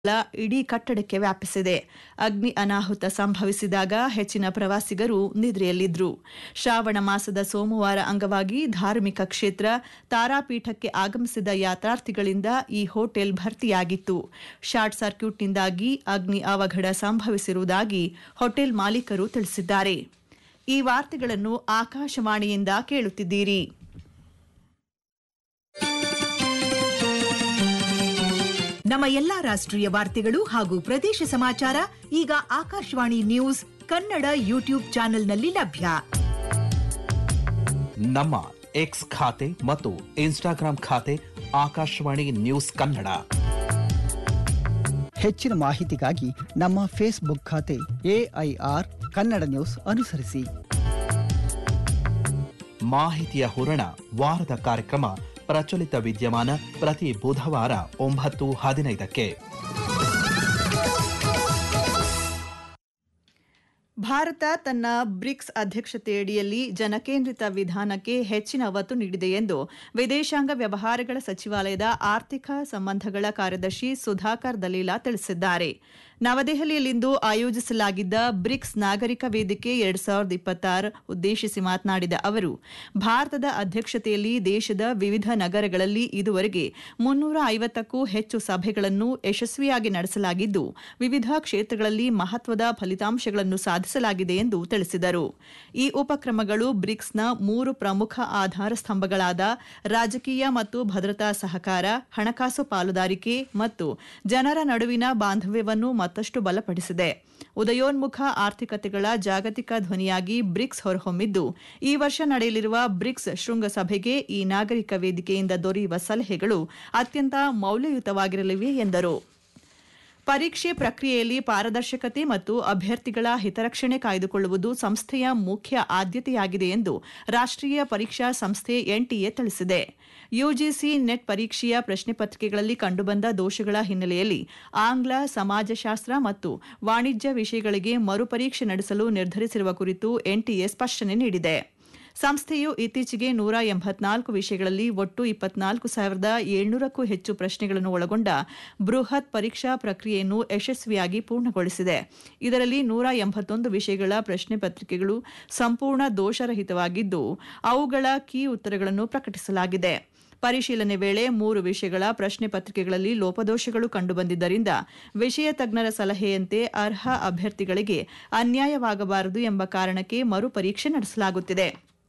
ಇಡೀ ಕಟ್ಟಡಕ್ಕೆ ವ್ಯಾಪಿಸಿದೆ ಅಗ್ನಿ ಅನಾಹುತ ಸಂಭವಿಸಿದಾಗ ಹೆಚ್ಚಿನ ಪ್ರವಾಸಿಗರು ನಿದ್ರೆಯಲ್ಲಿದ್ರು ಶ್ರಾವಣ ಮಾಸದ ಸೋಮವಾರ ಅಂಗವಾಗಿ ಧಾರ್ಮಿಕ ಕ್ಷೇತ್ರ ತಾರಾಪೀಠಕ್ಕೆ ಆಗಮಿಸಿದ ಯಾತ್ರಾರ್ಥಿಗಳಿಂದ ಈ ಹೋಟೆಲ್ ಭರ್ತಿಯಾಗಿತ್ತು ಶಾರ್ಟ್ ಸರ್ಕ್ಯೂಟ್ನಿಂದಾಗಿ ಅಗ್ನಿ ಅವಘಡ ಸಂಭವಿಸಿರುವುದಾಗಿ ಹೋಟೆಲ್ ಮಾಲೀಕರು ತಿಳಿಸಿದ್ದಾರೆ ಈ ವಾರ್ತೆಗಳನ್ನು ಆಕಾಶವಾಣಿಯಿಂದ ಕೇಳುತ್ತಿದ್ದೀರಿ ನಮ್ಮ ಎಲ್ಲಾ ರಾಷ್ಟ್ರೀಯ ವಾರ್ತೆಗಳು ಹಾಗೂ ಪ್ರದೇಶ ಸಮಾಚಾರ ಈಗ ಆಕಾಶವಾಣಿ ನ್ಯೂಸ್ ಕನ್ನಡ ಯೂಟ್ಯೂಬ್ ಚಾನೆಲ್ನಲ್ಲಿ ಲಭ್ಯ ನಮ್ಮ ಎಕ್ಸ್ ಖಾತೆ ಮತ್ತು ಇನ್ಸ್ಟಾಗ್ರಾಂ ಖಾತೆ ಆಕಾಶವಾಣಿ ನ್ಯೂಸ್ ಕನ್ನಡ ಹೆಚ್ಚಿನ ಮಾಹಿತಿಗಾಗಿ ನಮ್ಮ ಫೇಸ್ಬುಕ್ ಖಾತೆ ಎಐಆರ್ ಕನ್ನಡ ನ್ಯೂಸ್ ಅನುಸರಿಸಿ ಮಾಹಿತಿಯ ಹೂರಣ ವಾರದ ಕಾರ್ಯಕ್ರಮ ಪ್ರಚಲಿತ ವಿದ್ಯಮಾನ ಪ್ರತಿ ಬುಧವಾರ ಒಂಬತ್ತು ಹದಿನೈದಕ್ಕೆ ಭಾರತ ತನ್ನ ಬ್ರಿಕ್ಸ್ ಅಧ್ಯಕ್ಷತೆಯಡಿಯಲ್ಲಿ ಜನಕೇಂದ್ರಿತ ವಿಧಾನಕ್ಕೆ ಹೆಚ್ಚಿನ ಒತ್ತು ನೀಡಿದೆ ಎಂದು ವಿದೇಶಾಂಗ ವ್ಯವಹಾರಗಳ ಸಚಿವಾಲಯದ ಆರ್ಥಿಕ ಸಂಬಂಧಗಳ ಕಾರ್ಯದರ್ಶಿ ಸುಧಾಕರ್ ದಲೀಲಾ ತಿಳಿಸಿದ್ದಾರೆ ನವದೆಹಲಿಯಲ್ಲಿಂದು ಆಯೋಜಿಸಲಾಗಿದ್ದ ಬ್ರಿಕ್ಸ್ ನಾಗರಿಕ ವೇದಿಕೆ ಎರಡ್ ಸಾವಿರದ ಇಪ್ಪತ್ತಾರು ಉದ್ದೇಶಿಸಿ ಮಾತನಾಡಿದ ಅವರು ಭಾರತದ ಅಧ್ಯಕ್ಷತೆಯಲ್ಲಿ ದೇಶದ ವಿವಿಧ ನಗರಗಳಲ್ಲಿ ಇದುವರೆಗೆ ಮುನ್ನೂರ ಐವತ್ತಕ್ಕೂ ಹೆಚ್ಚು ಸಭೆಗಳನ್ನು ಯಶಸ್ವಿಯಾಗಿ ನಡೆಸಲಾಗಿದ್ದು ವಿವಿಧ ಕ್ಷೇತ್ರಗಳಲ್ಲಿ ಮಹತ್ವದ ಫಲಿತಾಂಶಗಳನ್ನು ಸಾಧಿಸಲಾಗಿದೆ ಎಂದು ತಿಳಿಸಿದರು ಈ ಉಪಕ್ರಮಗಳು ಬ್ರಿಕ್ಸ್ನ ಮೂರು ಪ್ರಮುಖ ಆಧಾರ ಸ್ತಂಭಗಳಾದ ರಾಜಕೀಯ ಮತ್ತು ಭದ್ರತಾ ಸಹಕಾರ ಹಣಕಾಸು ಪಾಲುದಾರಿಕೆ ಮತ್ತು ಜನರ ನಡುವಿನ ಬಾಂಧವ್ಯವನ್ನು ಮತ್ತಷ್ಟು ಬಲಪಡಿಸಿದೆ ಉದಯೋನ್ಮುಖ ಆರ್ಥಿಕತೆಗಳ ಜಾಗತಿಕ ಧ್ವನಿಯಾಗಿ ಬ್ರಿಕ್ಸ್ ಹೊರಹೊಮ್ಮಿದ್ದು ಈ ವರ್ಷ ನಡೆಯಲಿರುವ ಬ್ರಿಕ್ಸ್ ಶೃಂಗಸಭೆಗೆ ಈ ನಾಗರಿಕ ವೇದಿಕೆಯಿಂದ ದೊರೆಯುವ ಸಲಹೆಗಳು ಅತ್ಯಂತ ಮೌಲ್ಯಯುತವಾಗಿರಲಿವೆ ಎಂದರು ಪರೀಕ್ಷೆ ಪ್ರಕ್ರಿಯೆಯಲ್ಲಿ ಪಾರದರ್ಶಕತೆ ಮತ್ತು ಅಭ್ಯರ್ಥಿಗಳ ಹಿತರಕ್ಷಣೆ ಕಾಯ್ದುಕೊಳ್ಳುವುದು ಸಂಸ್ಥೆಯ ಮುಖ್ಯ ಆದ್ಯತೆಯಾಗಿದೆ ಎಂದು ರಾಷ್ಟ್ರೀಯ ಪರೀಕ್ಷಾ ಸಂಸ್ಥೆ ಎನ್ಟಿಎ ತಿಳಿಸಿದೆ ಯುಜಿಸಿ ನೆಟ್ ಪರೀಕ್ಷೆಯ ಪ್ರಶ್ನೆ ಪತ್ರಿಕೆಗಳಲ್ಲಿ ಕಂಡುಬಂದ ದೋಷಗಳ ಹಿನ್ನೆಲೆಯಲ್ಲಿ ಆಂಗ್ಲ ಸಮಾಜಶಾಸ್ತ್ರ ಮತ್ತು ವಾಣಿಜ್ಯ ವಿಷಯಗಳಿಗೆ ಮರುಪರೀಕ್ಷೆ ನಡೆಸಲು ನಿರ್ಧರಿಸಿರುವ ಕುರಿತು ಎನ್ಟಿಎ ಸ್ಪಷ್ಟನೆ ನೀಡಿದೆ ಸಂಸ್ಥೆಯು ಇತ್ತೀಚೆಗೆ ನೂರ ಎಂಬತ್ನಾಲ್ಕು ವಿಷಯಗಳಲ್ಲಿ ಒಟ್ಟು ಇಪ್ಪತ್ನಾಲ್ಕು ಸಾವಿರದ ಏಳ್ನೂರಕ್ಕೂ ಹೆಚ್ಚು ಪ್ರಶ್ನೆಗಳನ್ನು ಒಳಗೊಂಡ ಬೃಹತ್ ಪರೀಕ್ಷಾ ಪ್ರಕ್ರಿಯೆಯನ್ನು ಯಶಸ್ವಿಯಾಗಿ ಪೂರ್ಣಗೊಳಿಸಿದೆ ಇದರಲ್ಲಿ ನೂರ ಎಂಬತ್ತೊಂದು ವಿಷಯಗಳ ಪ್ರಶ್ನೆ ಪತ್ರಿಕೆಗಳು ಸಂಪೂರ್ಣ ದೋಷರಹಿತವಾಗಿದ್ದು ಅವುಗಳ ಕೀ ಉತ್ತರಗಳನ್ನು ಪ್ರಕಟಿಸಲಾಗಿದೆ ಪರಿಶೀಲನೆ ವೇಳೆ ಮೂರು ವಿಷಯಗಳ ಪ್ರಶ್ನೆ ಪತ್ರಿಕೆಗಳಲ್ಲಿ ಲೋಪದೋಷಗಳು ಕಂಡುಬಂದಿದ್ದರಿಂದ ವಿಷಯ ತಜ್ಞರ ಸಲಹೆಯಂತೆ ಅರ್ಹ ಅಭ್ಯರ್ಥಿಗಳಿಗೆ ಅನ್ಯಾಯವಾಗಬಾರದು ಎಂಬ ಕಾರಣಕ್ಕೆ ಮರುಪರೀಕ್ಷೆ ನಡೆಸಲಾಗುತ್ತಿದೆ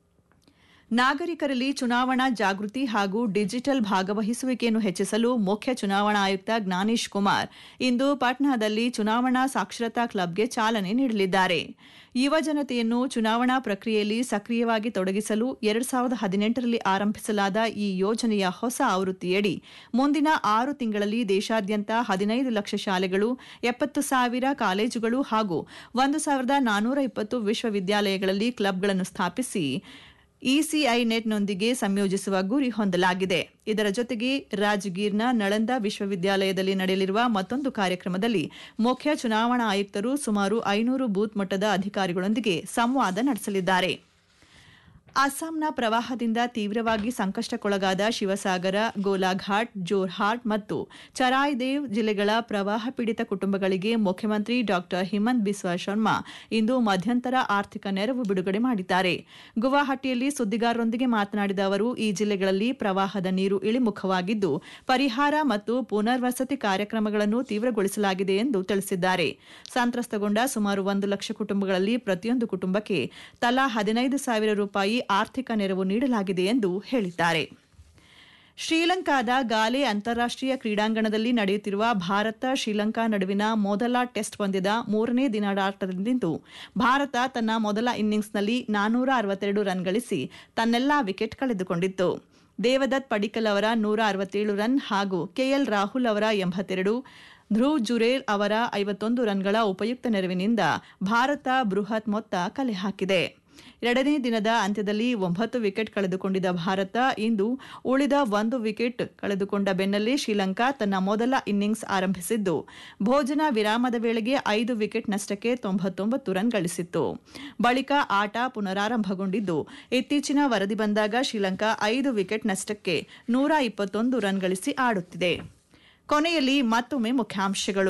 ನಾಗರಿಕರಲ್ಲಿ ಚುನಾವಣಾ ಜಾಗೃತಿ ಹಾಗೂ ಡಿಜಿಟಲ್ ಭಾಗವಹಿಸುವಿಕೆಯನ್ನು ಹೆಚ್ಚಿಸಲು ಮುಖ್ಯ ಚುನಾವಣಾ ಆಯುಕ್ತ ಜ್ಞಾನೇಶ್ ಕುಮಾರ್ ಇಂದು ಪಾಟ್ನಾದಲ್ಲಿ ಚುನಾವಣಾ ಸಾಕ್ಷರತಾ ಕ್ಲಬ್ಗೆ ಚಾಲನೆ ನೀಡಲಿದ್ದಾರೆ ಯುವ ಜನತೆಯನ್ನು ಚುನಾವಣಾ ಪ್ರಕ್ರಿಯೆಯಲ್ಲಿ ಸಕ್ರಿಯವಾಗಿ ತೊಡಗಿಸಲು ಎರಡು ಸಾವಿರದ ಹದಿನೆಂಟರಲ್ಲಿ ಆರಂಭಿಸಲಾದ ಈ ಯೋಜನೆಯ ಹೊಸ ಆವೃತ್ತಿಯಡಿ ಮುಂದಿನ ಆರು ತಿಂಗಳಲ್ಲಿ ದೇಶಾದ್ಯಂತ ಹದಿನೈದು ಲಕ್ಷ ಶಾಲೆಗಳು ಎಪ್ಪತ್ತು ಸಾವಿರ ಕಾಲೇಜುಗಳು ಹಾಗೂ ಒಂದು ಸಾವಿರದ ನಾನ್ನೂರ ಇಪ್ಪತ್ತು ವಿಶ್ವವಿದ್ಯಾಲಯಗಳಲ್ಲಿ ಕ್ಲಬ್ಗಳನ್ನು ಸ್ಥಾಪಿಸಿ ಇಸಿಐ ನೆಟ್ನೊಂದಿಗೆ ಸಂಯೋಜಿಸುವ ಗುರಿ ಹೊಂದಲಾಗಿದೆ ಇದರ ಜೊತೆಗೆ ರಾಜಗೀರ್ನ ನಳಂದ ವಿಶ್ವವಿದ್ಯಾಲಯದಲ್ಲಿ ನಡೆಯಲಿರುವ ಮತ್ತೊಂದು ಕಾರ್ಯಕ್ರಮದಲ್ಲಿ ಮುಖ್ಯ ಚುನಾವಣಾ ಆಯುಕ್ತರು ಸುಮಾರು ಐನೂರು ಬೂತ್ ಮಟ್ಟದ ಅಧಿಕಾರಿಗಳೊಂದಿಗೆ ಸಂವಾದ ನಡೆಸಲಿದ್ದಾರೆ ಅಸ್ಸಾಂನ ಪ್ರವಾಹದಿಂದ ತೀವ್ರವಾಗಿ ಸಂಕಷ್ಟಕ್ಕೊಳಗಾದ ಶಿವಸಾಗರ ಗೋಲಾಘಾಟ್ ಜೋರ್ಹಾಟ್ ಮತ್ತು ಚರಾಯ್ದೇವ್ ಜಿಲ್ಲೆಗಳ ಪ್ರವಾಹ ಪೀಡಿತ ಕುಟುಂಬಗಳಿಗೆ ಮುಖ್ಯಮಂತ್ರಿ ಡಾ ಹಿಮಂತ್ ಬಿಸ್ವಾ ಶರ್ಮಾ ಇಂದು ಮಧ್ಯಂತರ ಆರ್ಥಿಕ ನೆರವು ಬಿಡುಗಡೆ ಮಾಡಿದ್ದಾರೆ ಗುವಾಹಟಿಯಲ್ಲಿ ಸುದ್ದಿಗಾರರೊಂದಿಗೆ ಮಾತನಾಡಿದ ಅವರು ಈ ಜಿಲ್ಲೆಗಳಲ್ಲಿ ಪ್ರವಾಹದ ನೀರು ಇಳಿಮುಖವಾಗಿದ್ದು ಪರಿಹಾರ ಮತ್ತು ಪುನರ್ವಸತಿ ಕಾರ್ಯಕ್ರಮಗಳನ್ನು ತೀವ್ರಗೊಳಿಸಲಾಗಿದೆ ಎಂದು ತಿಳಿಸಿದ್ದಾರೆ ಸಂತ್ರಸ್ತಗೊಂಡ ಸುಮಾರು ಒಂದು ಲಕ್ಷ ಕುಟುಂಬಗಳಲ್ಲಿ ಪ್ರತಿಯೊಂದು ಕುಟುಂಬಕ್ಕೆ ತಲಾ ಹದಿನೈದು ಸಾವಿರ ರೂಪಾಯಿ ಆರ್ಥಿಕ ನೆರವು ನೀಡಲಾಗಿದೆ ಎಂದು ಹೇಳಿದ್ದಾರೆ ಶ್ರೀಲಂಕಾದ ಗಾಲೆ ಅಂತಾರಾಷ್ಟೀಯ ಕ್ರೀಡಾಂಗಣದಲ್ಲಿ ನಡೆಯುತ್ತಿರುವ ಭಾರತ ಶ್ರೀಲಂಕಾ ನಡುವಿನ ಮೊದಲ ಟೆಸ್ಟ್ ಪಂದ್ಯದ ಮೂರನೇ ದಿನದಾಟದಿಂದು ಭಾರತ ತನ್ನ ಮೊದಲ ಇನ್ನಿಂಗ್ಸ್ನಲ್ಲಿ ನಾನೂರ ಅರವತ್ತೆರಡು ರನ್ ಗಳಿಸಿ ತನ್ನೆಲ್ಲಾ ವಿಕೆಟ್ ಕಳೆದುಕೊಂಡಿತ್ತು ದೇವದತ್ ಪಡಿಕಲ್ ಅವರ ನೂರ ಅರವತ್ತೇಳು ರನ್ ಹಾಗೂ ಕೆಎಲ್ ರಾಹುಲ್ ಅವರ ಎಂಬತ್ತೆರಡು ಧ್ರುವ್ ಜುರೇಲ್ ಅವರ ಐವತ್ತೊಂದು ರನ್ಗಳ ಉಪಯುಕ್ತ ನೆರವಿನಿಂದ ಭಾರತ ಬೃಹತ್ ಮೊತ್ತ ಕಲೆ ಹಾಕಿದೆ ಎರಡನೇ ದಿನದ ಅಂತ್ಯದಲ್ಲಿ ಒಂಬತ್ತು ವಿಕೆಟ್ ಕಳೆದುಕೊಂಡಿದ್ದ ಭಾರತ ಇಂದು ಉಳಿದ ಒಂದು ವಿಕೆಟ್ ಕಳೆದುಕೊಂಡ ಬೆನ್ನಲ್ಲೇ ಶ್ರೀಲಂಕಾ ತನ್ನ ಮೊದಲ ಇನ್ನಿಂಗ್ಸ್ ಆರಂಭಿಸಿದ್ದು ಭೋಜನ ವಿರಾಮದ ವೇಳೆಗೆ ಐದು ವಿಕೆಟ್ ನಷ್ಟಕ್ಕೆ ತೊಂಬತ್ತೊಂಬತ್ತು ರನ್ ಗಳಿಸಿತ್ತು ಬಳಿಕ ಆಟ ಪುನರಾರಂಭಗೊಂಡಿದ್ದು ಇತ್ತೀಚಿನ ವರದಿ ಬಂದಾಗ ಶ್ರೀಲಂಕಾ ಐದು ವಿಕೆಟ್ ನಷ್ಟಕ್ಕೆ ನೂರ ಇಪ್ಪತ್ತೊಂದು ರನ್ ಗಳಿಸಿ ಆಡುತ್ತಿದೆ ಕೊನೆಯಲ್ಲಿ ಮತ್ತೊಮ್ಮೆ ಮುಖ್ಯಾಂಶಗಳು